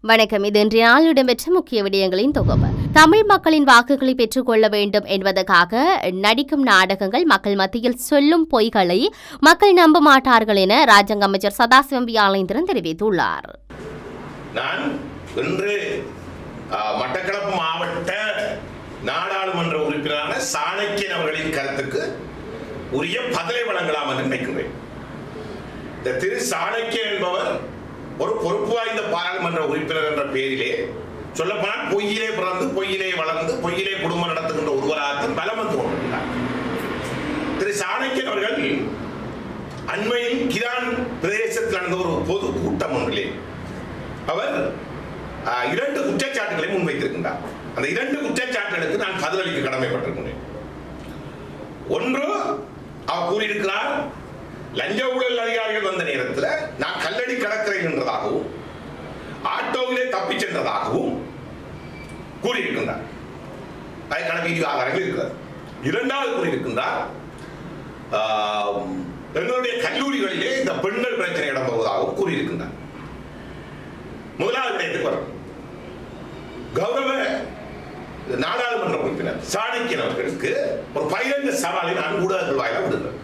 வணக்கம் இது இன்றைய நாள் இடம்பெற்ற முக்கிய விடயங்களின் தொகுப்பு தமிழ் மக்களின் வாக்குகளை பெற்றுக்கொள்ள வேண்டும் என்பதற்காக நடிக்கும் நாடகங்கள் மக்கள் மத்தியில் சொல்லும் பொய்களை மக்கள் நம்ப மாட்டார்கள் என ராஜாங்க அமைச்சர் சதாசிவம் வியாளேந்திரன் தெரிவித்துள்ளார் நான் இன்று ஆ, மட்டக்களப்பு மாவட்ட நாடாளுமன்ற உறுப்பினரான சாணக்கியன் அவர்களின் கருத்துக்கு உரிய பதிலை வழங்கலாம் என்று நினைக்கிறேன் இந்த திரு சாணக்கியன் என்பவர் ஒரு பொறுப்பு வாய்ந்த பாராளுமன்ற உறுப்பினர் என்ற பெயரிலே சொல்லப்போனால் பொய்யிலே பிறந்து பொய்யிலே வளர்ந்து பொய்யிலே குடும்பம் நடத்துகின்ற ஒருவராக பலம் வந்து கொண்டிருக்கிறார் திரு சாணக்கியன் அவர்கள் அண்மையில் கிரான் பிரதேசத்தில் நடந்த ஒரு பொது கூட்டம் ஒன்றிலே அவர் ஆ, இரண்டு குற்றச்சாட்டுகளை முன்வைத்திருக்கின்றார் அந்த இரண்டு குற்றச்சாட்டுகளுக்கு நான் பதிலளிக்க கடமைப்பட்டிருக்கிறேன் ஒன்று அவர் கூறியிருக்கிறார் லஞ்ச ஊழல் அதிகாரிகள் வந்த நேரத்தில் நான் கல்லடி கடற்கரை நின்றதாகவும் ஆட்டோவிலே தப்பிச் சென்றதாகவும் கூறியிருக்கின்றார் அதற்கான வீடியோ ஆதாரங்கள் இருக்கிறது இரண்டாவது கூறியிருக்கின்றார் ஆம், எங்களுடைய கல்லூரிகளிலே இந்த பெண்கள் பிரச்சனை இடம்பெறுவதாகவும் கூறியிருக்கின்றார் முதலாவது விடயத்துக்கு வரும் கௌரவ நாடாளுமன்ற உறுப்பினர் சாணக்கியன் அவர்களுக்கு ஒரு பகிரங்க சவாலை நான் ஊடகங்கள் வாயிலாக விடுகிறேன்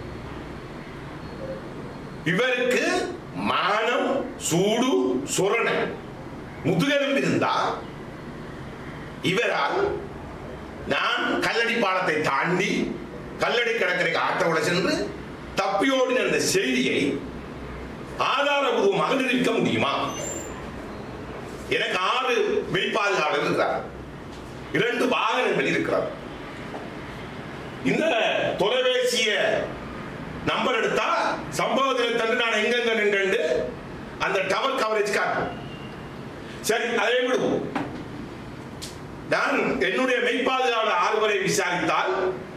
இவருக்கு மானம் சூடு சொரண முதுகெலும்பு இருந்தா இவரால் நான் கல்லடி பாலத்தை தாண்டி கல்லடி கடற்கரைக்கு ஆட்டோட சென்று தப்பியோடின அந்த செய்தியை ஆதாரபூர்வமாக நிரூபிக்க முடியுமா எனக்கு ஆறு மெய்ப்பாதுகாவலர் இருக்கிறார் இரண்டு வாகனங்கள் இருக்கிறார் இந்த தொலைபேசிய நம்பர் எடுத்தா சம்பவ தினத்தன்று நான் எங்கெங்க நின்று அந்த டவர் கவரேஜ் காட்டும் சரி அதை விடுவோம் நான் என்னுடைய மெய்ப்பாதுகாவலர் ஆறுவரை விசாரித்தால்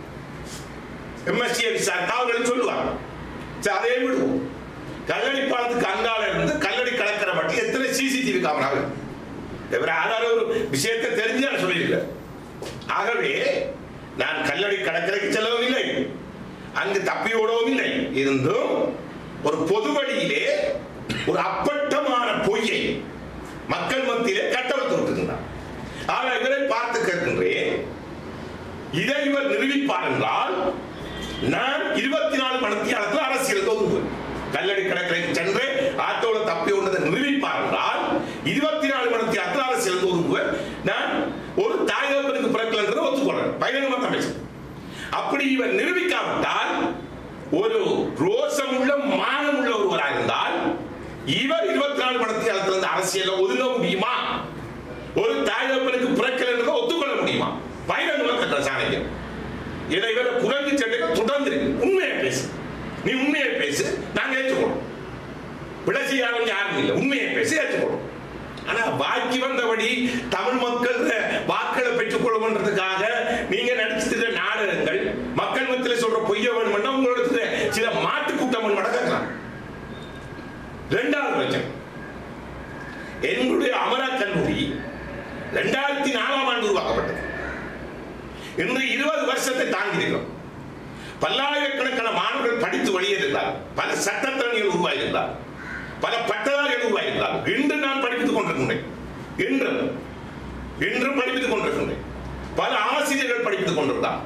எம்எஸ்சியை விசாரித்தால் அவர்கள் சொல்லுவாங்க சரி அதை விடுவோம் கல்லடி பாலத்துக்கு அங்கால இருந்து கல்லடி கடற்கரை மட்டும் எத்தனை சிசிடிவி கேமராவில் இவர் ஆதார ஒரு விஷயத்தை தெரிஞ்சு நான் சொல்லியிருக்கேன் ஆகவே நான் கல்லடி கடற்கரைக்கு செல்லவும் இல்லை அங்கு தப்பி ஓடவும் இல்லை இருந்தும் ஒரு பொது வழியிலே ஒரு அப்பட்டமான பொய்யை மக்கள் மத்தியிலே கட்டவிழ்த்து விட்டுருந்தார் ஆக இவரை பார்த்து கேட்கின்றேன் இதை இவர் நிரூபிப்பார் என்றால் நான் இருபத்தி நாலு மணித்தியாலத்தில் அரசியல் ஒதுங்குவேன் கல்லடி கடற்கரைக்கு சென்று ஆட்டோல தப்பி ஒன்றதை நிரூபிப்பார் என்றால் இருபத்தி நாலு மணித்தியாலத்தில் அரசியல் ஒதுங்குவேன் நான் ஒரு தாயகப்பனுக்கு பிறக்கலன்றதை ஒத்துக்கொள்றேன் பகிரங்கமாக தான் பேசுறேன் அப்படி இவர் நிரூபிக்காவிட்டால் ஒரு ரோசமுள்ள மானமுள்ள ஒருவராக இருந்தால் இவர் இருபத்தி நாலு மணித்தியாலத்திலிருந்து அரசியல் ஒதுங்க முடியுமா ஒரு தாயகப்பனுக்கு பிறக்கல் என்றதை ஒத்துக்கொள்ள முடியுமா பகிரங்கமாக கட்டுற சாணக்கியம் இதை இவர குரங்கு சட்டைகள் தொடர்ந்து இருக்கு. உண்மையை பேசு நீ உண்மையை பேசு நாங்க ஏற்றுக்கணும் பிழை செய்யாதவங்க யாரும் இல்லை உண்மையை பேசி ஏற்றுக்கணும் ஆனா பாக்கி வந்தபடி தமிழ் மக்கள் வாக்களை பெற்றுக்கொள்ளும்ன்றதுக்காக நீங்க நடிச்சிருக்கிற நாடகங்கள் மக்கள் மத்தியில் சொல்ற பொய்ய வேணும்னா உங்களோட சில மாட்டு கூட்டம் நடக்கலாம் ரெண்டாவது பிரச்சனை எங்களுடைய அமரா கல்லூரி ரெண்டாயிரத்தி நாலாம் ஆண்டு உருவாக்கப்பட்டது இன்று இருபது வருஷத்தை தாங்கி இருக்கிறோம் பல்லாயிரக்கணக்கான மாணவர்கள் படித்து வெளியேறினார் பல சட்டத்தரணிகள் உருவாகியிருந்தார் பல பட்டதாரிகள் உருவாகியிருந்தார் இன்று நான் படித்துக் கொண்டிருக்கின்றேன் இன்றும் இன்றும் படித்துக் கொண்டிருக்கின்றேன் பல ஆசிரியர்கள் படித்துக் கொண்டிருந்தார்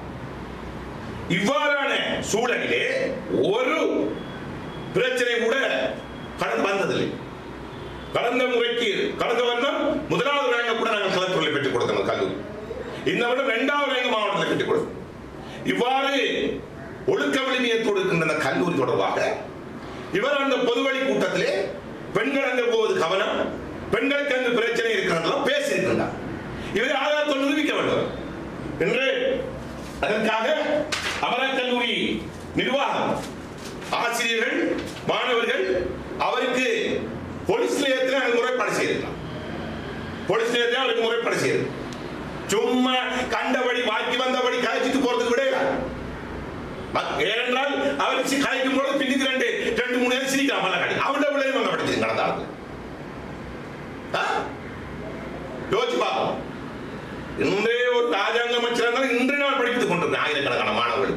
இவ்வாறான சூழலிலே ஒரு பிரச்சனை கூட கடந்து வந்ததில்லை கடந்த முறைக்கு கடந்த வருடம் முதலாவது ரேங்க கூட நாங்கள் கலத்துறையில் பெற்றுக் கொடுத்தோம் கல்லூரி இந்த வருடம் இரண்டாவது ரேங்க மாவட்டத்தில் பெற்றுக் கொடுத்தோம் இவ்வாறு ஒழுக்க வலிமையத்தோடு இருக்கின்ற அந்த கல்லூரி தொடர்பாக இவர் அந்த பொதுவழி கூட்டத்திலே பெண்கள் அங்கே போவது கவனம் பெண்களுக்கு அங்கு பிரச்சனை இருக்கிறதெல்லாம் பேசியிருக்கின்றார் இவர் ஆதாரத்தை நிரூபிக்க வேண்டும் என்று அதற்காக அமரா கல்லூரி நிர்வாகம் ஆசிரியர்கள் மாணவர்கள் அவருக்கு போலீஸ் நிலையத்தில் அங்கு முறைப்பாடு செய்திருக்கலாம் போலீஸ் நிலையத்தில் அவருக்கு முறைப்பாடு செய்து சும்மா கண்டபடி வாக்கி வந்தபடி கலைச்சிட்டு போறதுக்கு விட ஏனென்றால் அவர் சி- கலைக்கும் பொழுது பின்னுக்கு ரெண்டு ரெண்டு மூணு நேரம் சிரிக்கலாம் மல்ல கடி அவன் விளையும் அங்க படிச்சது நடந்த ஆளுக்கு ஆ? யோசிச்சு பார்ப்போம் இன்றே ஒரு ராஜாங்க அமைச்சர் இன்று நான் படித்துக் கொண்டிருந்தேன் ஆயிரக்கணக்கான மாணவர்கள்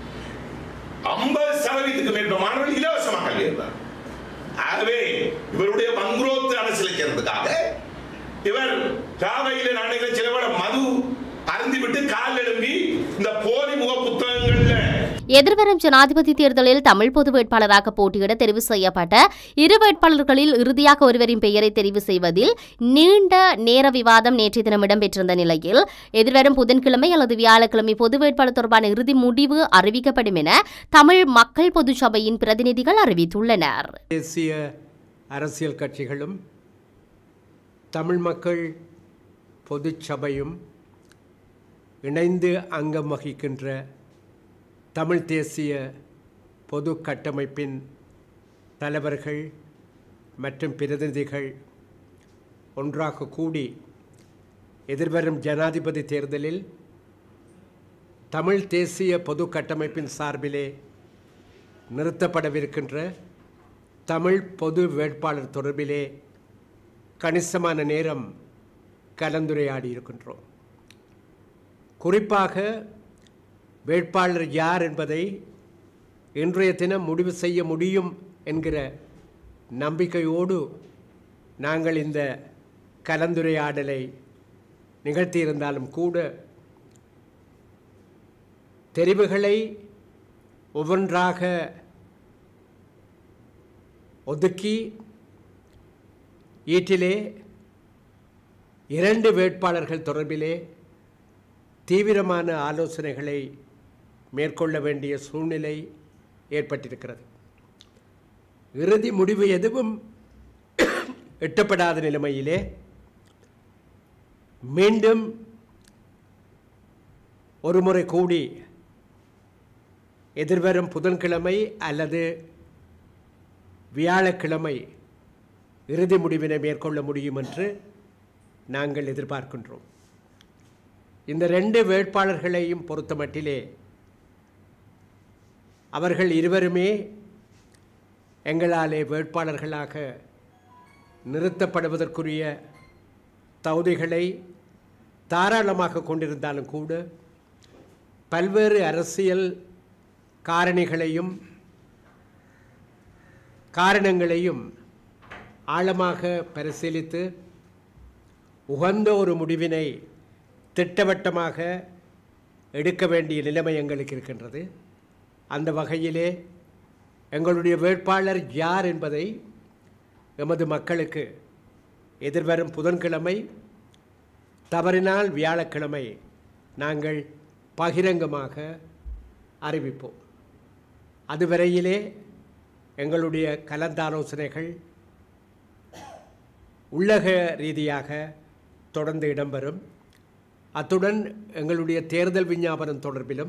ஐம்பது சதவீதத்துக்கு மேற்பட்ட மாணவர்கள் இலவசமாக கல்வி இருந்தார் ஆகவே இவருடைய வங்குரோத்து அரசியலை சேர்ந்ததுக்காக இவர் ராவையில நாடுகிற சிலவட மது அருந்திவிட்டு கால் எழும்பி இந்த போலி முக புத்தகங்கள்ல எதிர்வரும் ஜனாதிபதி தேர்தலில் தமிழ் பொது வேட்பாளராக போட்டியிட தெரிவு செய்யப்பட்ட இரு வேட்பாளர்களில் இறுதியாக ஒருவரின் பெயரை தெரிவு செய்வதில் நீண்ட நேர விவாதம் நேற்றைய தினம் இடம்பெற்றிருந்த நிலையில் எதிர்வரும் புதன்கிழமை அல்லது வியாழக்கிழமை பொது வேட்பாளர் தொடர்பான இறுதி முடிவு அறிவிக்கப்படும் என தமிழ் மக்கள் பொதுச் சபையின் பிரதிநிதிகள் அறிவித்துள்ளனர் தேசிய அரசியல் கட்சிகளும் தமிழ் மக்கள் பொதுச் சபையும் இணைந்து அங்கம் வகிக்கின்ற தமிழ் தேசிய பொது கட்டமைப்பின் தலைவர்கள் மற்றும் பிரதிநிதிகள் ஒன்றாக கூடி எதிர்வரும் ஜனாதிபதி தேர்தலில் தமிழ் தேசிய பொது கட்டமைப்பின் சார்பிலே நிறுத்தப்படவிருக்கின்ற தமிழ் பொது வேட்பாளர் தொடர்பிலே கணிசமான நேரம் கலந்துரையாடி இருக்கின்றோம் குறிப்பாக வேட்பாளர் யார் என்பதை இன்றைய தினம் முடிவு செய்ய முடியும் என்கிற நம்பிக்கையோடு நாங்கள் இந்த கலந்துரையாடலை நிகழ்த்தியிருந்தாலும் கூட தெரிவுகளை ஒவ்வொன்றாக ஒதுக்கி ஈட்டிலே இரண்டு வேட்பாளர்கள் தொடர்பிலே தீவிரமான ஆலோசனைகளை மேற்கொள்ள வேண்டிய சூழ்நிலை ஏற்பட்டிருக்கிறது இறுதி முடிவு எதுவும் எட்டப்படாத நிலைமையிலே மீண்டும் ஒருமுறை கூடி எதிர்வரும் புதன்கிழமை அல்லது வியாழக்கிழமை இறுதி முடிவினை மேற்கொள்ள முடியும் என்று நாங்கள் எதிர்பார்க்கின்றோம் இந்த ரெண்டு வேட்பாளர்களையும் பொறுத்தமட்டிலே அவர்கள் இருவருமே எங்களாலே வேட்பாளர்களாக நிறுத்தப்படுவதற்குரிய தகுதிகளை தாராளமாக கொண்டிருந்தாலும் கூட பல்வேறு அரசியல் காரணிகளையும் காரணங்களையும் ஆழமாக பரிசீலித்து உகந்த ஒரு முடிவினை திட்டவட்டமாக எடுக்க வேண்டிய நிலைமை எங்களுக்கு இருக்கின்றது அந்த வகையிலே எங்களுடைய வேட்பாளர் யார் என்பதை எமது மக்களுக்கு எதிர்வரும் புதன்கிழமை தவறினால் வியாழக்கிழமை நாங்கள் பகிரங்கமாக அறிவிப்போம் அதுவரையிலே எங்களுடைய கலந்தாலோசனைகள் உள்ளக ரீதியாக தொடர்ந்து இடம்பெறும் அத்துடன் எங்களுடைய தேர்தல் விஞ்ஞாபனம் தொடர்பிலும்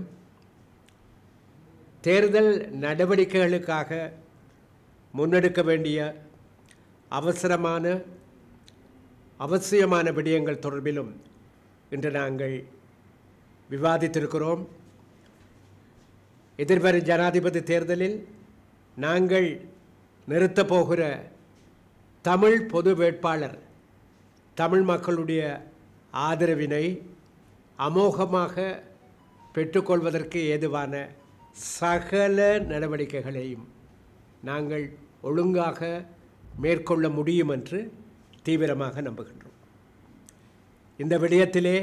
தேர்தல் நடவடிக்கைகளுக்காக முன்னெடுக்க வேண்டிய அவசரமான அவசியமான விடயங்கள் தொடர்பிலும் இன்று நாங்கள் விவாதித்திருக்கிறோம் எதிர்வரும் ஜனாதிபதி தேர்தலில் நாங்கள் நிறுத்தப் போகிற தமிழ் பொது வேட்பாளர் தமிழ் மக்களுடைய ஆதரவினை அமோகமாக பெற்றுக்கொள்வதற்கு ஏதுவான சகல நடவடிக்கைகளையும் நாங்கள் ஒழுங்காக மேற்கொள்ள முடியும் என்று தீவிரமாக நம்புகின்றோம் இந்த விடயத்திலே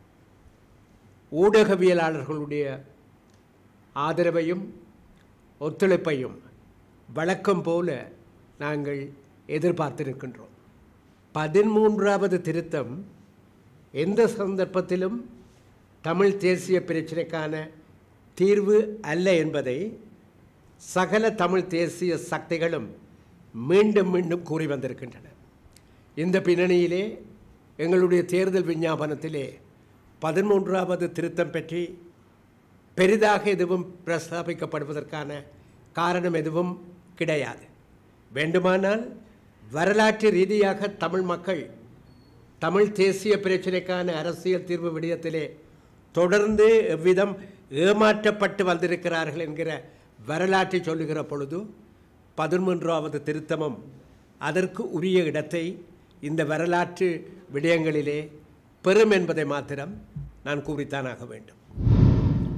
ஊடகவியலாளர்களுடைய ஆதரவையும் ஒத்துழைப்பையும் வழக்கம் போல நாங்கள் எதிர்பார்த்திருக்கின்றோம் பதிமூன்றாவது திருத்தம் எந்த சந்தர்ப்பத்திலும் தமிழ் தேசிய பிரச்சினைக்கான தீர்வு அல்ல என்பதை சகல தமிழ் தேசிய சக்திகளும் மீண்டும் மீண்டும் கூறி வந்திருக்கின்றன இந்த பின்னணியிலே எங்களுடைய தேர்தல் விஞ்ஞாபனத்திலே பதிமூன்றாவது திருத்தம் பற்றி பெரிதாக எதுவும் பிரஸ்தாபிக்கப்படுவதற்கான காரணம் எதுவும் கிடையாது வேண்டுமானால் வரலாற்று ரீதியாக தமிழ் மக்கள் தமிழ் தேசிய பிரச்சினைக்கான அரசியல் தீர்வு விடயத்திலே தொடர்ந்து எவ்விதம் ஏமாற்றப்பட்டு வந்திருக்கிறார்கள் என்கிற வரலாற்றை சொல்லுகிற பொழுது பதிமூன்றாவது திருத்தமும் அதற்கு உரிய இடத்தை இந்த வரலாற்று விடயங்களிலே பெறும் என்பதை மாத்திரம் நான் கூறித்தானாக வேண்டும்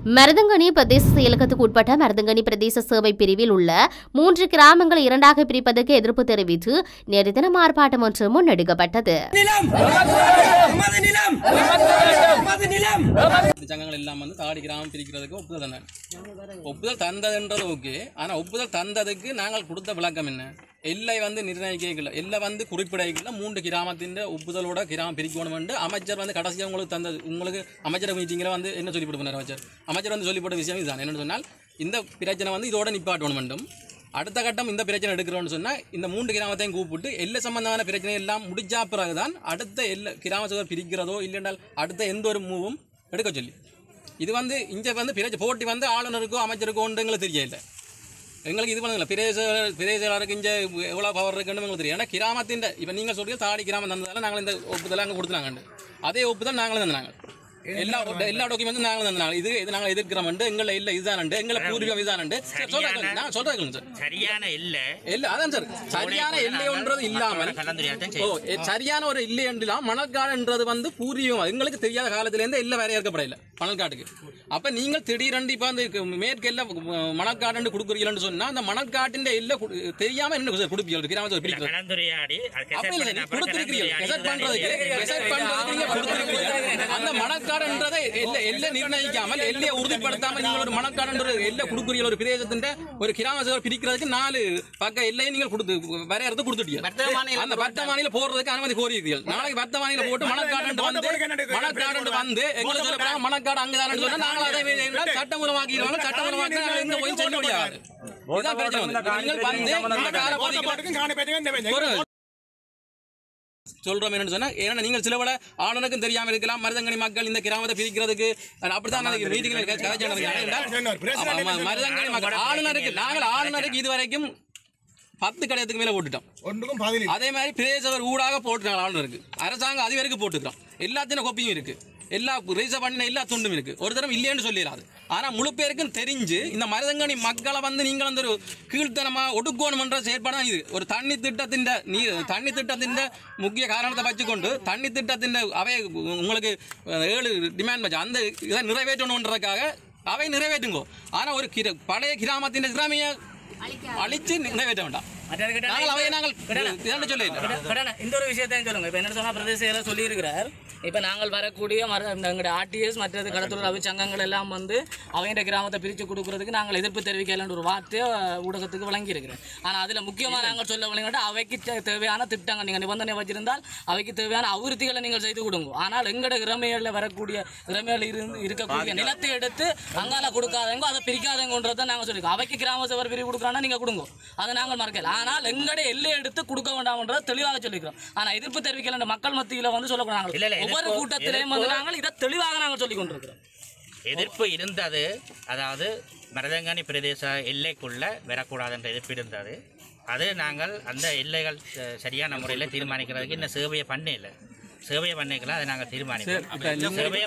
மருதங்கனி பிரதேச செயலகத்துக்கு உட்பட்ட மருதங்கனி பிரதேச சேவை பிரிவில் உள்ள மூன்று கிராமங்களை இரண்டாக பிரிப்பதற்கு எதிர்ப்பு தெரிவித்து நேற்று தினம் ஆர்ப்பாட்டம் ஒன்று முன்னெடுக்கப்பட்டது நிலம் நமது நிலம் நமது நிலம் இந்த சங்கங்கள் எல்லாம் வந்து தாடி கிராமம் பிரிக்கிறதுக்கு ஒப்புதல் தந்தாங்க ஒப்புதல் தந்ததுன்றது ஓகே ஆனால் ஒப்புதல் தந்ததுக்கு நாங்கள் கொடுத்த விளக்கம் என்ன எல்லை வந்து நிர்ணயிக்கல எல்லை வந்து குறிப்பிடல மூன்று கிராமத்தின் ஒப்புதலோட கிராமம் பிரிக்கணும் என்று அமைச்சர் வந்து கடைசியாக உங்களுக்கு தந்தது உங்களுக்கு அமைச்சர் மீட்டிங்கில் வந்து என்ன சொல்லி போட்டு அமைச்சர் அமைச்சர் வந்து சொல்லி போட்ட விஷயம் இதுதான் என்னன்னு சொன்னால் இந்த பிரச்சனை வந்து இதோட நிப்பாட்டணும் வேண்டும் அடுத்த கட்டம் இந்த பிரச்சனை எடுக்கிறோம்னு சொன்னால் இந்த மூன்று கிராமத்தையும் கூப்பிட்டு எல்லை சம்பந்தமான பிரச்சனை எல்லாம் முடிஞ்சா பிறகுதான் அடுத்த எல்லை கிராம சபை பிரிக்கிறதோ இல்லைன்றால் அடுத்த எந்த ஒரு மூவும் எடுக்க சொல்லி இது வந்து இங்கே வந்து பிரச்ச போட்டி வந்து ஆளுநருக்கோ அமைச்சருக்கோ உண்டு எங்களுக்கு தெரியல எங்களுக்கு இது பண்ணல பிரதேச பிரதேசருக்கு இங்கே எவ்வளோ பவர் இருக்குன்னு எங்களுக்கு தெரியும் ஏன்னா கிராமத்தின் இப்போ நீங்கள் சொல்றீங்க தாடி கிராமம் தந்ததால நாங்கள் இந்த ஒப்புதல் அங்கே கொடுத்துனாங்க அதே ஒப்புதல் நாங்களும் தந்தாங்க எல்லா எல்லா டாக்குமெண்ட்டும் நாங்களும் தந்தாங்க இது இது நாங்கள் எதிர்க்கிறோம் எங்களை இல்லை இதுதானண்டு எங்களை பூர்வீகம் இதுதானண்டு சொல்கிறேன் நான் சொல்கிறேன் சார் சரியான இல்ல இல்ல அதான் சார் சரியான எல்லை ஒன்றது இல்லாமல் கலந்துரையாடத்தான் ஓ செய்யும் எ- சரியான ஒரு இல்லை என்றால் மணற்காடுன்றது வந்து பூர்வீகம் எங்களுக்கு தெரியாத காலத்துல இருந்து எல்லாம் வரையறுக்கப்படல மணற்காட்டுக்கு அப்ப நீங்கள் திடீரெண்டு இப்ப அந்த க- மேற்கு எல்லாம் மணற்காடு கொடுக்குறீங்கன்னு சொன்னா அந்த மணற்காட்டின் எல்லை கு- தெரியாம என்ன சார் கொடுப்பீங்க கிராமத்தில் பிரிக்கிறது கலந்துரையாடி அது அப்ப இல்ல சார், cassette பண்ண அப்புறம் கொடுத்திருக்கிறீர்கள். கலந்துரையாடி cassette பண்றதுக்கு, cassette பண்றதுக்கு நீங்க கொடுத்திருக்கிறீர்கள். அந்த மணக்காடுன்றதை எல்லை- எல்லை நிர்ணயிக்காமல் எல்லையை உறுதிப்படுத்தாம நீங்கள் ஒரு மணக்காடுன்ற ஒரு எல்லை கொடுக்குறீங்க ஒரு பிரதேசத்தின் ஒரு கிராம சபை பிரிக்கிறதுக்கு நாலு பக்க எல்லையை நீங்கள் கொடுத்து வரையறது கொடுத்துட்டீங்க அந்த வர்த்தமானியில போடுறதுக்கு அனுமதி கோரியிருக்கீர்கள் நாளைக்கு வர்த்தமானியில போட்டு மணக்காடு வந்து மணக்காடு வந்து எங்களுக்கு சொல்ல மணக்காடு அங்கதான் சொன்னா நாங்கள் அதை வேண்டாம் சட்டமூலமாக்கிடுவாங்க சட்டமூலமாக்கி நாங்கள் எந்த போய் செய்ய முடியாது இதுதான் பிரச்சனை வந்து. நீங்கள் வந்து இந்த காலப்பகுதிக்கு ஒரு சொல்றோம் என்னன்னு சொன்னா ஏன்னா நீங்கள் சில விட ஆளுநருக்கும் தெரியாம இருக்கலாம் மருதங்கனி மக்கள் இந்த கிராமத்தை பிரிக்கிறதுக்கு அஹ் அப்படித்தான் நான் மீட்டிங்ல கதைச்சு மருதங்கனி மக்கள் ஆளுநருக்கு நாங்கள் ஆளுநருக்கு இதுவரைக்கும் பத்து கடையத்துக்கு மேல போட்டுட்டோம் ஒன்றுக்கும் பதில் அதே மாதிரி பிரதேசவர் ஊடாக போட்டுருக்காங்க ஆளுநருக்கு அரசாங்கம் அது வரைக்கும் போட்டுக்கிறோம் எல்லாத்தின கொப்பியும் இருக்கு எல்லா ரிசர்வ் பண்ணின எல்லா துண்டும் இருக்கு ஒரு தரம் இல்லைன்னு சொல்லிடாது ஆனா முழு பேருக்கும் தெரிஞ்சு இந்த மருதங்கனி மக்களை வந்து நீங்கள் வந்து ஒரு கீழ்த்தனமா ஒடுக்கணும்ன்ற செயற்பாடு தான் இது ஒரு தண்ணி திட்டத்தின் நீ தண்ணி திட்டத்தின் முக்கிய காரணத்தை வச்சுக்கொண்டு தண்ணி திட்டத்தின் அவை உங்களுக்கு அஹ், ஏழு டிமாண்ட் வச்சு அந்த இதை நிறைவேற்றணுன்றதுக்காக அவை நிறைவேற்றுங்கோ ஆனா ஒரு கிர பழைய கிராமத்தின் கிராமிய அழிச்சு நிறைவேற்ற வேண்டாம் நாங்கள் அவையை நாங்கள் இதாண்டு சொல்ல கடனை இந்த ஒரு விஷயத்தையும் சொல்லுங்க இப்போ என்ன சொன்னா பிரதேச செயலர் சொல்லியிருக்கிறார் இப்போ நாங்கள் வரக்கூடிய மர எங்களுடைய ஆர்டிஎஸ் மற்றது கடத்தொழில் அவிச்சங்கங்கள் எல்லாம் வந்து அவங்க கிராமத்தை பிரித்து கொடுக்கறதுக்கு நாங்கள் எதிர்ப்பு தெரிவிக்கலன்ற ஒரு வார்த்தையை ஊடகத்துக்கு வழங்கியிருக்கிறேன் ஆனால் அதில் முக்கியமாக நாங்கள் சொல்ல வழங்கிட்டு அவைக்கு தே- தேவையான திட்டங்கள் நீங்கள் நிபந்தனை வச்சிருந்தால் அவைக்கு தேவையான அபிவிருத்திகளை நீங்கள் செய்து கொடுங்க ஆனால் எங்களோட இறமைகளில் வரக்கூடிய இறமைகள் இருந்து இருக்கக்கூடிய நிலத்தை எடுத்து அங்கால கொடுக்காதவங்க அதை பிரிக்காதவங்கன்றதை நாங்கள் சொல்லியிருக்கோம் அவைக்கு கிராம சபர் பிரிவு கொடுக்குறாங்கன்னா நீங்கள் கொடுங்க அதை நாங்கள் மறக்கல ஆனால் எங்களுடைய எல்லை எடுத்து கொடுக்க வேண்டாம்ன்றதை தெளிவாக சொல்லிக்கிறோம் ஆனால் எதிர்ப்பு தெரிவிக்கல மக்கள் மத்தியில் வந்து சொல்லக்கூடாது இல்ல, இல்ல, ஒவ்வொரு எதிர்ப்பு- கூட்டத்திலையும் வந்து நாங்கள் இதை தெளிவாக நாங்கள் சொல்லிக் கொண்டிருக்கிறோம் எதிர்ப்பு இருந்தது அதாவது மருதங்கானி பிரதேச எல்லைக்குள்ள வரக்கூடாதுன்ற எதிர்ப்பு இருந்தது அது நாங்கள் அந்த எல்லைகள் அஹ், சரியான முறையில் தீர்மானிக்கிறதுக்கு இன்னும் சேவையை பண்ணல சேவையை பண்ணிக்கலாம் அதை நாங்கள் தீர்மானிக்கிறோம் சேவையை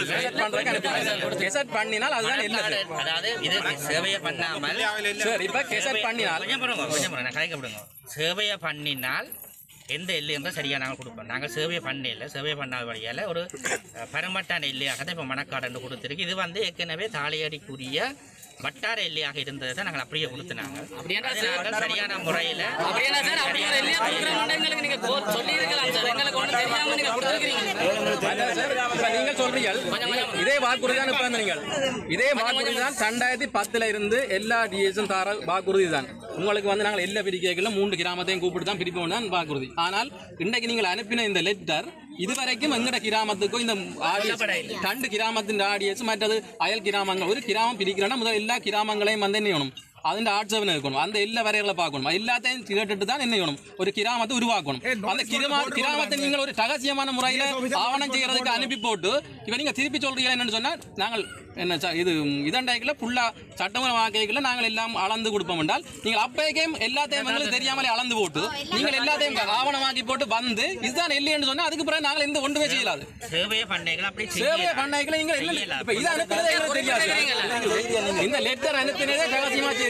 பண்ணிக்கொள்ள கெசட் பண்ணினால் அதுதான் இல்லை அதாவது இது சேவையை பண்ணாமல் சார் இப்ப கெசட் பண்ணினால் கொஞ்சம் பாருங்க கொஞ்சம் பாருங்க நான் கலைக்க விடுங்க சேவையை பண்ணினால் எந்த எல்லை என்றால் சரியாக நாங்கள் கொடுப்போம் நாங்கள் சேவையை பண்ணல சேவையை பண்ணாத வழியால் ஒரு அஹ், பரமட்டான எல்லையாக தான் இப்போ மணக்காடு கொடுத்துருக்கு இது வந்து ஏற்கனவே தாலியடிக்குரிய வட்டார எல்லையாக இருந்ததை தான் நாங்கள் அப்படியே கொடுத்துனாங்க அப்படின்னா அது நாங்கள் சரியான முறையில் அப்படின்னா சார் அப்படி ஒரு எல்லையை கொடுக்குறோம்னா எங்களுக்கு நீங்கள் கோ- சொல்லியிருக்கலாம் சார் எங்களுக்கு ஒன்றும் தெரியாமல் நீங்கள் கொடுத்துருக்கீங்க அதான் சார், இப்ப நீங்கள் சொல்றீங்க இதே வாக்குறுதி தான் இப்ப நீங்கள் இதே வாக்குறுதி தான் ரெண்டாயிரத்தி பத்துல இருந்து எல்லா டிஎஸும் தர வாக்குறுதி தான் உங்களுக்கு வந்து நாங்கள் எல்லா பிரிக்கைகளும் மூன்று கிராமத்தையும் கூப்பிட்டு தான் பிரிப்போம் தான் வாக்குறுதி ஆனால் இன்றைக்கு நீங்கள் அனுப்பின இந்த லெட்டர் இதுவரைக்கும் எங்கட கிராமத்துக்கும் இந்த ஆடியன்ஸ் ரெண்டு கிராமத்தின் ஆடியன்ஸ் மற்றது அயல் கிராமங்கள் ஒரு கிராமம் பிரிக்கிறோன்னா முதல்ல எல்லா கிராமங்களையும் வந்து என்ன செய்யணும் അതിന്റെ ആട്സേവന എടുക്കണം അതിന്റെ എല്ലാ വരകളെ പാക്കണം എല്ലാത്തെയും കേട്ടിട്ട് தான் என்ன செய்யணும் ஒரு கிராமத்தை உருவாக்கணும் அந்த கிராம கிராமத்தை நீங்கள் ஒரு ரகசியமான முறையில் ஆவணம் செய்யறதுக்கு அனுப்பி போட்டு இப்போ நீங்க திருப்பி சொல்றீங்க என்னன்னு சொன்னா நாங்கள் என்ன ச- இது இதண்டாய்க்குள்ள ஃபுல்லா சட்டமன்ற வாக்கைக்குள்ள நாங்கள் எல்லாம் அளந்து கொடுப்போம் என்றால் நீங்கள் அப்பைக்கும் எல்லாத்தையும் எங்களுக்கு தெரியாமலே அளந்து போட்டு நீங்கள் எல்லாத்தையும் ஆவணமாக்கி போட்டு வந்து இதுதான் இல்லைன்னு சொன்னா அதுக்கு பிறகு நாங்கள் எந்த ஒன்றுமே செய்யலாது சேவையை பண்ணைகள் அப்படி சேவை செய்யலாம். பண்ணைகளை நீங்க இல்ல இப்ப இது அனுப்பினதே எங்களுக்கு தெரியாது இந்த லெட்டர் அனுப்பினதே ரகசியமா சரி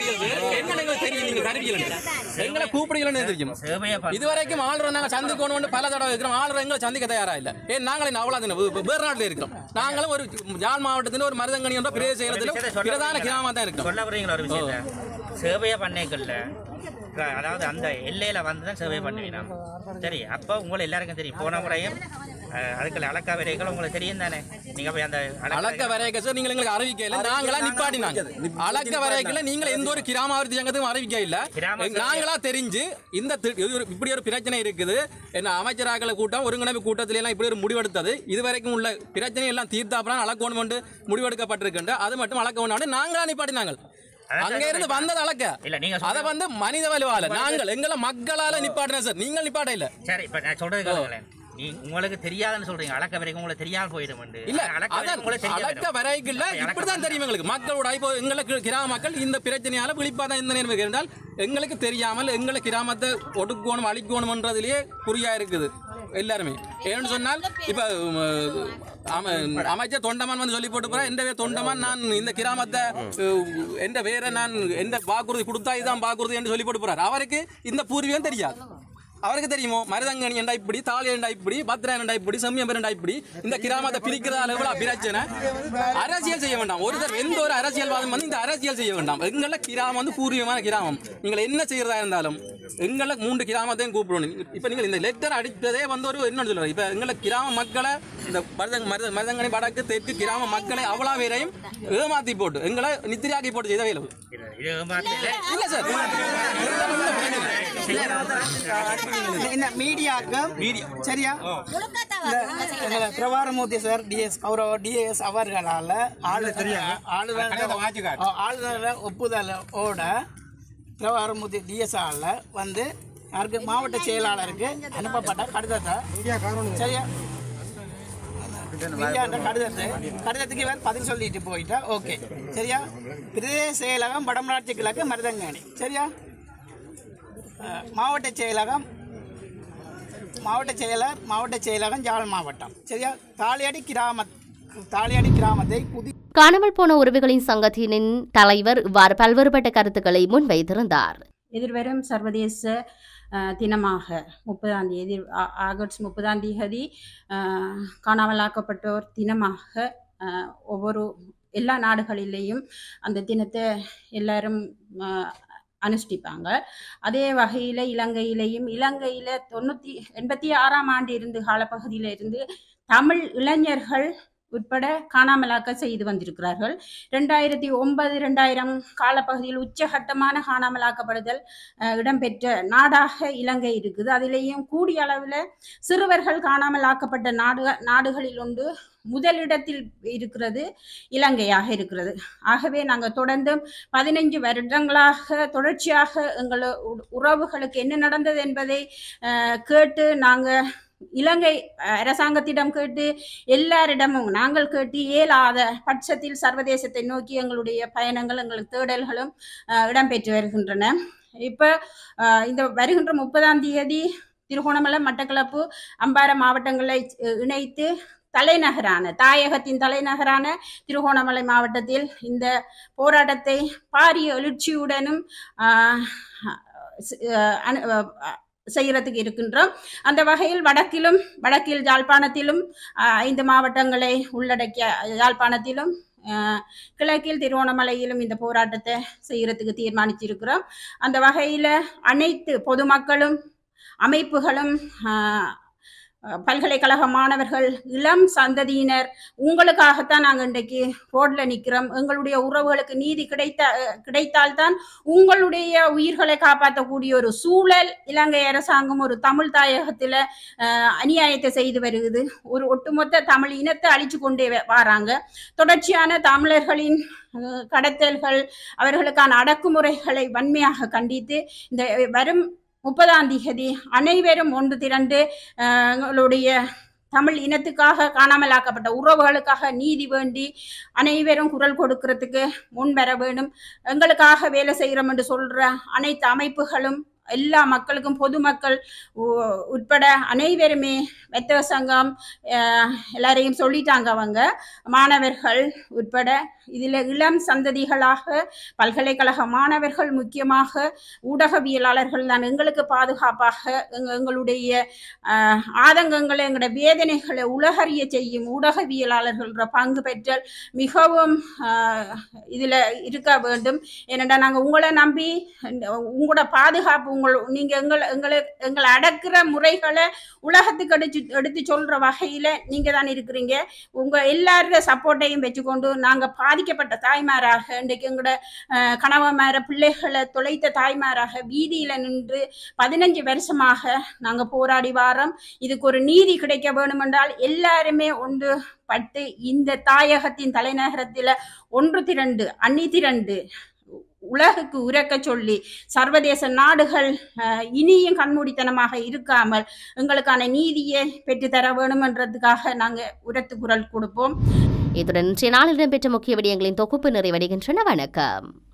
தெரியுது என்ன எங்களுக்கு தெரியும் நீங்க கருவியில் எங்களை கூப்பிடுகிறேன்னு தெரியும் சேவையை பண்ண இதுவரைக்கும் ஆளுநர் நாங்க சந்திக்கணும் பல தடவை இருக்கிறோம் ஆளுநர் எங்களை சந்திக்க தயாரா இல்ல ஏன் நாங்களே அவ்வளவு வேறு நாட்டில் இருக்கிறோம் நாங்களும் ஒரு யாழ் மாவட்டத்தில் ஒரு மருதங்கனி என்ற பிரதேச செயலத்தில் பிரதான கிராமம் தான் இருக்கோம் சொல்ல வரீங்களா ஒரு விஷயத்த சேவையை பண்ணேக்கல்ல அதாவது அந்த எல்லையில வந்து தான் சேவை பண்ணுவீங்க சரி அப்போ உங்களை எல்லாருக்கும் தெரியும் போன முறையும் அஹ், அதுக்குள்ள அலக்கா விரைகள் உங்களுக்கு தெரியும் தானே நீங்க போய் அந்த அளக்க வரைக்க சார் நீங்கள் எங்களுக்கு அறிவிக்கல நாங்களா நிப்பாட்டினாங்க அளக்க வரைக்கல நீங்கள் எந்த ஒரு கிராமாவிருத்தி சங்கத்துக்கும் அறிவிக்க இல்ல கிராம எங்க- நாங்களா தெரிஞ்சு இந்த தி- இது ஒரு- இப்படி ஒரு பிரச்சனை இருக்குது என்ன அமைச்சராக்களை கூட்டம் ஒருங்கிணைப்பு கூட்டத்தில எல்லாம் இப்படி ஒரு முடிவெடுத்தது இதுவரைக்கும் உள்ள பிரச்சனை எல்லாம் தீர்த்தாப்புறம் அளக்கணும் என்று முடிவெடுக்கப்பட்டிருக்கின்ற அது மட்டும் அளக்க வேண்டாம் நாங்களா நிப்பாட்டினாங்க அங்க இருந்து வந்தது அளக்க இல்ல நீங்க அத வந்து மனித வலுவால நாங்கள் எங்களை மக்களால நிப்பாட்டின சார் நீங்கள் நிப்பாட்ட இல்ல சரி இப்ப நான் சொல்றது கேளுங்களேன் நீ உங்களுக்கு தெரியாதுன்னு சொல்றீங்க அளக்க வரைக்கும் உங்களுக்கு தெரியாம போயிடும் இல்ல அளக்க அதான் வரைக்கும் உங்களுக்கு தெரியாது அளக்க வரைக்குள்ள இப்படிதான் தெரியும் எங்களுக்கு மக்களோட இப்போ எங்களுக்கு கிராம மக்கள் இந்த பிரச்சனையால விழிப்பா தான் இந்த நேரம் என்றால் எங்களுக்கு தெரியாமல் எங்களை கிராமத்தை ஒடுக்கணும் அழிக்கணும்ன்றதுலயே குறியா இருக்குது எல்லாருமே ஏன்னு சொன்னால் இப்ப உம், அம- அமைச்சர் தொண்டமான் வந்து சொல்லி போட்டு போறேன் எந்த வே- தொண்டமான் நான் இந்த கிராமத்தை உம், எந்த வேற நான் எந்த வாக்குறுதி கொடுத்தா இதுதான் வாக்குறுதி என்று சொல்லி போட்டு போறாரு அவருக்கு இந்த பூர்வீகம் தெரியாது அவருக்கு தெரியுமோ மருதங்கனி என்றா இப்படி தாலி என்றா இப்படி பத்ரா என்றா இப்படி செம்மியம் என்றா இப்படி இந்த கிராமத்தை பிரிக்கிறதால எவ்வளவு பிரச்சனை அரசியல் செய்ய வேண்டாம் ஒரு தடவை எந்த ஒரு அரசியல்வாதம் வந்து இந்த அரசியல் செய்ய வேண்டாம் எங்கள கிராமம் வந்து பூர்வீகமான கிராமம் நீங்கள் என்ன செய்யறதா இருந்தாலும் எங்களை மூன்று கிராமத்தையும் கூப்பிடணும் இப்ப நீங்கள் இந்த லெட்டர் அடித்ததே வந்து ஒரு என்ன சொல்றது இப்ப எங்களை கிராம மக்களை இந்த மருதங்க மருத மருதங்கனி வடக்கு தெற்கு கிராம மக்களை அவ்வளவு பேரையும் ஏமாத்தி போட்டு எங்களை நித்திரியாக்கி போட்டு செய்த வேலை இது ஏமாத்தல. இல்ல சார் இந்த மீடியாவுக்கு சரியா இந்த எங்களை பிரபாரமூர்த்தி சார் டிஎஸ் கௌரவ டிஎஸ் அவர்களால் ஆளுநர் ஆளுநர் ஆளுநர் ஒப்புதலோட பிரபாரமூர்த்தி டிஎஸ்ஆல வந்து யாருக்கு மாவட்ட செயலாளருக்கு அனுப்பப்பட்ட கடிதத்தை சரியா மீடியான்ற கடிதத்தை கடிதத்துக்கு இவர் பதில் சொல்லிட்டு போயிட்டா ஓகே சரியா பிரதேச செயலகம் வடமராட்சி கிழக்கு மருதங்கணி சரியா அஹ், மாவட்ட செயலகம் மாவட்ட செயலர் மாவட்ட செயலகம் ஜாழ் மாவட்டம் சரியா தாலியாடி கிராம தாலியாடி கிராமத்தை புதிய காணாமல் போன உறவுகளின் சங்கத்தினின் தலைவர் இவ்வாறு பல்வேறுபட்ட கருத்துக்களை முன்வைத்திருந்தார் எதிர்வரும் சர்வதேச அஹ், தினமாக முப்பதாம் தேதி ஆ- ஆகஸ்ட் முப்பதாம் தேதி அஹ், காணாமலாக்கப்பட்டோர் தினமாக அஹ், ஒவ்வொரு எல்லா நாடுகளிலேயும் அந்த தினத்தை எல்லாரும் அஹ், அனுஷ்டிப்பாங்க அதே வகையில் இலங்கையிலேயும் இலங்கையில் தொண்ணூற்றி எண்பத்தி ஆறாம் ஆண்டு இருந்து காலப்பகுதியில் இருந்து தமிழ் இளைஞர்கள் உட்பட காணாமலாக்க செய்து வந்திருக்கிறார்கள் ரெண்டாயிரத்தி ஒன்பது ரெண்டாயிரம் காலப்பகுதியில் உச்சகட்டமான காணாமலாக்கப்படுதல் அஹ், இடம்பெற்ற நாடாக இலங்கை இருக்குது அதிலேயும் கூடிய அளவில் சிறுவர்கள் காணாமலாக்கப்பட்ட நாடு நாடுகளில் ஒன்று முதலிடத்தில் இருக்கிறது இலங்கையாக இருக்கிறது ஆகவே நாங்கள் தொடர்ந்து பதினைஞ்சு வருடங்களாக தொடர்ச்சியாக எங்கள் உ- உறவுகளுக்கு என்ன நடந்தது என்பதை அஹ், கேட்டு நாங்கள் இலங்கை அஹ், அரசாங்கத்திடம் கேட்டு எல்லாரிடமும் நாங்கள் கேட்டு இயலாத பட்சத்தில் சர்வதேசத்தை நோக்கி எங்களுடைய பயணங்கள் எங்கள் தேடல்களும் அஹ், இடம்பெற்று வருகின்றன இப்போ இந்த வருகின்ற முப்பதாம் தேதி திருகோணமலை மட்டக்களப்பு அம்பாறை மாவட்டங்களை அஹ், இணைத்து தலைநகரான தாயகத்தின் தலைநகரான திருகோணமலை மாவட்டத்தில் இந்த போராட்டத்தை பாரிய எழுச்சியுடனும் ஆஹ், ஸ்- அஹ், அனு- அஹ், செய்யறதுக்கு இருக்கின்றோம் அந்த வகையில் வடக்கிலும் வடக்கில் யாழ்ப்பாணத்திலும் ஆஹ், ஐந்து மாவட்டங்களை உள்ளடக்கிய யாழ்ப்பாணத்திலும் ஆஹ், கிழக்கில் திருவோணமலையிலும் இந்த போராட்டத்தை செய்யறதுக்கு தீர்மானிச்சிருக்கிறோம் அந்த வகையில் அனைத்து பொதுமக்களும் அமைப்புகளும் ஆஹ், பல்கலைக்கழக மாணவர்கள் இளம் சந்ததியினர் உங்களுக்காகத்தான் நாங்கள் இன்றைக்கு ரோட்ல நிற்கிறோம் எங்களுடைய உறவுகளுக்கு நீதி கிடைத்த கிடைத்தால்தான் உங்களுடைய உயிர்களை காப்பாற்றக்கூடிய ஒரு சூழல் இலங்கை அரசாங்கம் ஒரு தமிழ் தாயகத்தில் அநியாயத்தை செய்து வருகிறது ஒரு ஒட்டுமொத்த தமிழ் இனத்தை அழிச்சு கொண்டே வ- வாராங்க தொடர்ச்சியான தமிழர்களின் அஹ், கடத்தல்கள் அவர்களுக்கான அடக்குமுறைகளை வன்மையாக கண்டித்து இந்த வரும் முப்பதாம் தேதி அனைவரும் ஒன்று திரண்டு அஹ், எங்களுடைய தமிழ் இனத்துக்காக காணாமலாக்கப்பட்ட உறவுகளுக்காக நீதி வேண்டி அனைவரும் குரல் கொடுக்கறதுக்கு முன் வர வேண்டும் எங்களுக்காக வேலை செய்கிறோம் என்று சொல்ற அனைத்து அமைப்புகளும் எல்லா மக்களுக்கும் பொதுமக்கள் உ- உட்பட அனைவருமே மெத்தவ சங்கம் அஹ், எல்லாரையும் சொல்லிட்டாங்க அவங்க மாணவர்கள் உட்பட இதில் இளம் சந்ததிகளாக பல்கலைக்கழக மாணவர்கள் முக்கியமாக ஊடகவியலாளர்கள் தான் எங்களுக்கு பாதுகாப்பாக எங்க- எங்களுடைய அஹ், ஆதங்கங்களை எங்களோட வேதனைகளை உலகறிய செய்யும் ஊடகவியலாளர்கள பங்கு பெற்றல் மிகவும் அஹ், இதுல இருக்க வேண்டும் ஏனென்றா நாங்க உங்களை நம்பி உங்களோட பாதுகாப்பு உங்கள் நீங்க எங்களை எங்களை எங்களை அடக்குற முறைகளை உலகத்துக்கு எடுத்து எடுத்து சொல்ற வகையில நீங்க தான் இருக்கிறீங்க உங்க எல்லாரோட சப்போர்ட்டையும் வச்சுக்கொண்டு நாங்க பாதிக்கப்பட்ட தாய்மாராக இன்றைக்கு எங்களோட அஹ், கணவன்மார பிள்ளைகளை தொலைத்த தாய்மாராக வீதியில நின்று பதினஞ்சு வருஷமாக நாங்க போராடி வாரோம் இதுக்கு ஒரு நீதி கிடைக்க வேண்டுமென்றால் எல்லாருமே ஒன்று பட்டு இந்த தாயகத்தின் தலைநகரத்தில் ஒன்று திரண்டு அணி திரண்டு உலகுக்கு உரக்க சொல்லி சர்வதேச நாடுகள் அஹ், இனியும் கண்மூடித்தனமாக இருக்காமல் எங்களுக்கான நீதியை பெற்றுத்தர வேணுமென்றதுக்காக நாங்கள் உரத்து குரல் கொடுப்போம் இத்துடன் இன்றைய நாளில் இடம்பெற்ற முக்கிய விடயங்களின் தொகுப்பு நிறைவடைகின்றன வணக்கம்